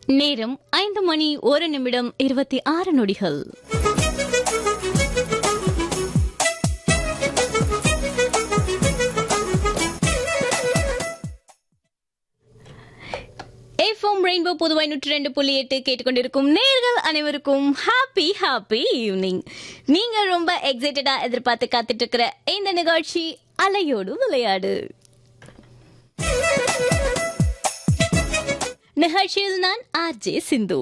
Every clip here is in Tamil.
நேரம் ஐந்து மணி ஒரு நிமிடம் இருபத்தி ஆறு நொடிகள் எஃப்எம் ரெயின்போ புதுவை நூற்றி ரெண்டு புள்ளி எட்டு கேட்டுக்கொண்டிருக்கும் நேர்கள் அனைவருக்கும் ஹாப்பி ஹாப்பி ஈவினிங் நீங்க ரொம்ப எக்ஸைட்டடா எதிர்பார்த்து காத்துட்டு இருக்கிற இந்த நிகழ்ச்சி அலையோடு விளையாடு நிகழ்ச்சியில் நான் ஆர்ஜே சிந்து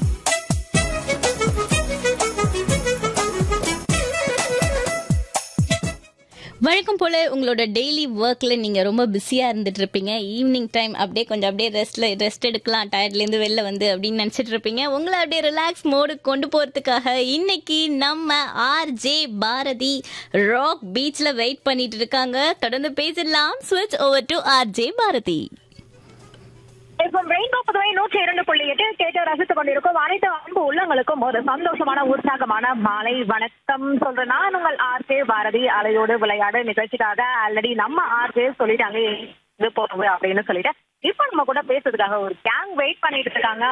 வழக்கம் போல உங்களோட டெய்லி ஒர்க்ல நீங்க ரொம்ப பிஸியா இருந்துட்டு இருப்பீங்க ஈவினிங் டைம் அப்படியே கொஞ்சம் அப்படியே ரெஸ்ட்ல ரெஸ்ட் எடுக்கலாம் டயர்ட்ல இருந்து வெளில வந்து அப்படின்னு நினைச்சிட்டு இருப்பீங்க உங்களை அப்படியே ரிலாக்ஸ் மோடு கொண்டு போறதுக்காக இன்னைக்கு நம்ம ஆர் ஜே பாரதி ராக் பீச்ல வெயிட் பண்ணிட்டு இருக்காங்க தொடர்ந்து பேசிடலாம் ஸ்விட்ச் over to R J Bharathi இப்போ ரெயின்போ புதுவை நூற்றி இரண்டு புள்ளி எட்டு கேட்டு ரசித்துக் கொண்டிருக்கும் அனைத்து அன்பு உள்ளங்களுக்கும் ஒரு சந்தோஷமான உற்சாகமான மாலை வணக்கம் சொல்ற நான் உங்கள் ஆர்ஜே பாரதி அலையோடு விளையாடு நிகழ்ச்சிக்காக ஆல்ரெடி நம்ம ஆர்ஜே சொல்லிட்டாங்க இது போறது அப்படின்னு சொல்லிட்டு இப்போ நம்ம கூட பேசுறதுக்காக ஒரு கேங் வெயிட் பண்ணிட்டு இருக்காங்க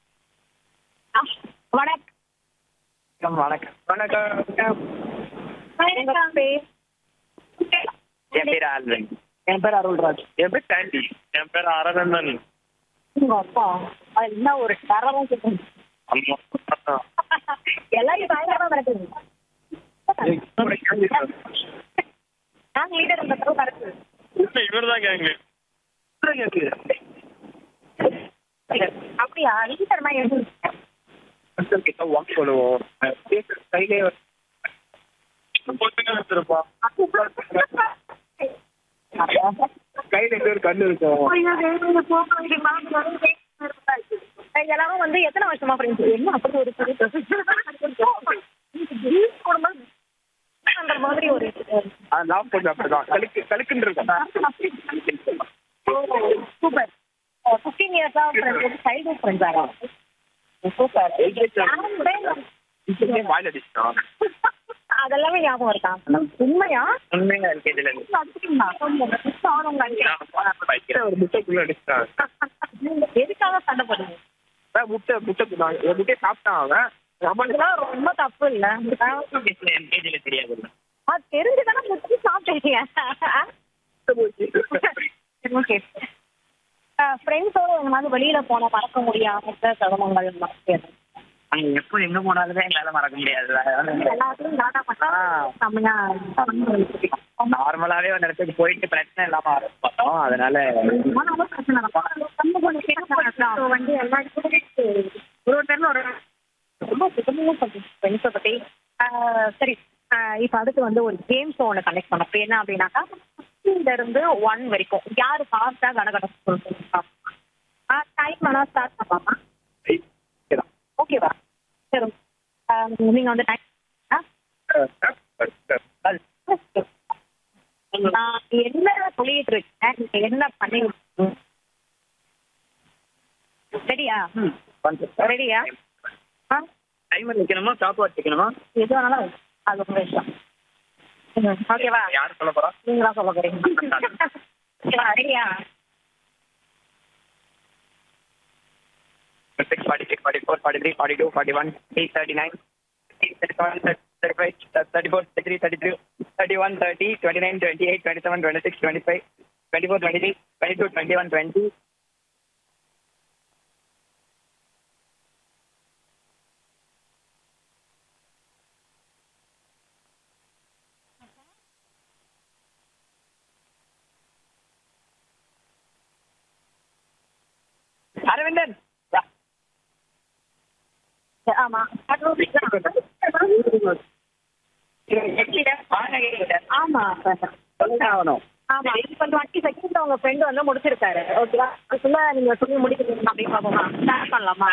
வணக்கம் வணக்கம் வணக்கம் வணக்கம் பேர் என் பேர் ஆல்வின் என் பேர் அருள்ராஜ் என் பேர் சாண்டி என் பேர் அரவிந்தன் உங்க அப்பா அது என்ன ஒரு தரமா சொல்லுங்க அம்மா எல்லாரும் பயங்கரமா நடக்குது நாங்க லீடர் இந்த தடவை நடக்குது இவர் தான் கேங்க அப்படியா லீடர்னா எப்படி கிட்ட வாக் சொல்லுவோம் கையிலே பொட்டுங்க வச்சிருப்பா கையில எங்க ஒரு கண்ணு இருக்கும் எல்லாரும் வந்து எத்தனை வருஷமா ஃப்ரெண்ட்ஸ் என்ன அப்படி ஒரு பெரிய குடும்பம் அந்த மாதிரி ஒரு அது லாப் கொஞ்சம் அப்படிதான் கலுக்கு கலுக்குன்னு இருக்கும் சூப்பர் ஃபிஃப்டீன் இயர்ஸா ஃப்ரெண்ட்ஸ் சைல்ட்ஹுட் ஃப்ரெண்ட்ஸ் ஆகும் சூப்பர் வாயில் அடிச்சிட்டான் அதெல்லாமே ஞாபகம் இருக்கா உண்மையா உண்மையா எல்கேஜில இருந்து ஒரு முட்டைக்குள்ள அடிச்சிட்டான் எதுக்காக சண்டை போடுங்க அதான் முட்டை முட்டை தின்னாங்க. ஒரு முட்டையை சாப்பிட்டான் அவன் அவன் இதெல்லாம் ரொம்ப தப்பு இல்ல எல்கேஜில தெரியாது அது தெரிஞ்சுதானே முட்டி சாப்பிட்டீங்க ஓகே ஃப்ரெண்ட்ஸோட எங்கேயாவது வெளியில போன மறக்க முடியாம தருணங்கள் மறக்கிறது அங்க எப்போ எங்க போனாலுமே எங்களால மறக்க முடியாது எல்லாத்தையும் நாட்டா பண்ணா செம்மையா நார்மலாவே ஒரு இடத்துக்கு போயிட்டு பிரச்சனை இல்லாம ஆரம்பிச்சோம் அதனால ஆனாலும் பிரச்சனை நடக்கும் வந்து எல்லா ஒரு ஒரு டைம்ல ஒரு ரொம்ப சுத்தமாக ஃப்ரெண்ட்ஸை பத்தி ஆஹ் சரி ஆஹ் இப்ப அடுத்து வந்து ஒரு கேம் ஷோ ஒன்று கனெக்ட் பண்ணோம் இப்ப என்ன அப்படின்னாக்கா ஃபிஃப்டீன்ல இருந்து ஒன் வரைக்கும் யாரு ஃபாஸ்டா கனகட சொல்லுங்க டைம் வேணா ஸ்டார்ட் பண்ணலாமா ஓகேவா சரி ஆஹ் நீங்க வந்து டைம் நான் என்ன சொல்லிட்டு இருக்கேன் நீங்க என்ன பண்ணி ரெடியா ரெடியா ஆ டைமர் வைக்கணுமா ஸ்டாப் வாட்ச் வைக்கணுமா எது வேணாலும் அது உங்க இஷ்டம் ம், ஓகேவா யார் சொல்ல போறா நீங்களா சொல்ல போறீங்க ஓகேவா ரெடியா six forty six forty four forty three forty two forty one eight thirty nine thirty seven thirty five thirty four thirty three thirty three thirty one thirty twenty nine twenty eight twenty seven twenty six twenty five twenty four twenty three twenty two twenty one twenty Aravindan வா. ஆமா ஆமா ஆகணும் ஆமா இப்போ டுவெண்ட்டி செகண்ட் உங்க ஃப்ரெண்ட் வந்து முடிச்சிருக்காரு ஓகேவா அதுக்குள்ள நீங்க சொல்லி முடிக்கிறீங்க அப்படின்னு பார்ப்போமா ஸ்டார்ட் பண்ணலாமா